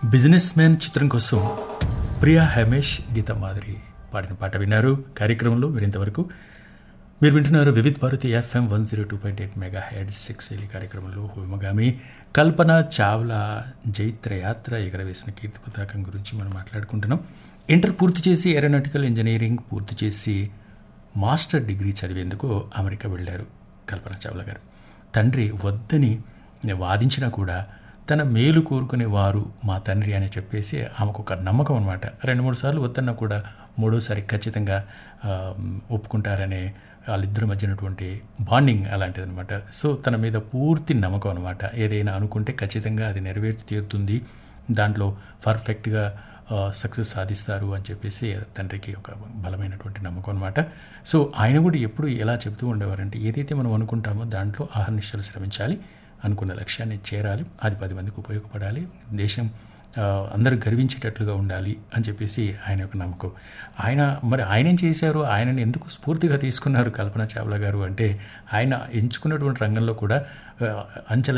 business man చిత్రం కోసం ప్రియా హమేష్ గీతా మాదిరి పాడిన పాట విన్నారు కార్యక్రమంలో మీరు ఇంతవరకు మీరు వింటున్నారు Vividh Bharati FM one zero two point eight megahertz six ఈ కార్యక్రమంలో హోమగామి కల్పన చావ్లా జైత్ర యాత్ర ఎగరవేసిన కీర్తి పతాకం గురించి మనం మాట్లాడుకుంటున్నాం ఇంటర్ పూర్తి చేసి ఏరోనాటికల్ ఇంజనీరింగ్ పూర్తి చేసి మాస్టర్ డిగ్రీ చదివేందుకు అమెరికా వెళ్ళారు కల్పన చావ్లా గారు తండ్రి వద్దని వాదించినా కూడా తన మేలు కోరుకునే వారు మా తండ్రి అని చెప్పేసి ఆమెకు ఒక నమ్మకం అనమాట రెండు మూడు సార్లు వద్దన్నా కూడా మూడోసారి ఖచ్చితంగా ఆ, ఒప్పుకుంటారనే వాళ్ళిద్దరి మధ్యనటువంటి బాండింగ్ అలాంటిది అనమాట సో తన మీద పూర్తి నమ్మకం అనమాట ఏదైనా అనుకుంటే ఖచ్చితంగా అది నెరవేర్చి తీరుతుంది దాంట్లో పర్ఫెక్ట్గా సక్సెస్ సాధిస్తారు అని చెప్పేసి తండ్రికి ఒక బలమైనటువంటి నమ్మకం అనమాట సో ఆయన కూడా ఎప్పుడు ఎలా చెబుతూ ఉండేవారంటే ఏదైతే మనం అనుకుంటామో దాంట్లో ఆహర్నిశలు శ్రమించాలి అనుకున్న లక్ష్యాన్ని చేరాలి అది పది మందికి ఉపయోగపడాలి దేశం ఆ, అందరూ గర్వించేటట్లుగా ఉండాలి అని చెప్పేసి ఆయన యొక్క నమ్మకం ఆయన మరి ఆయన ఏం చేశారు ఆయనని ఎందుకు స్ఫూర్తిగా తీసుకున్నారు కల్పన చావ్లా గారు అంటే ఆయన ఎంచుకున్నటువంటి రంగంలో కూడా ఆ, అంచెల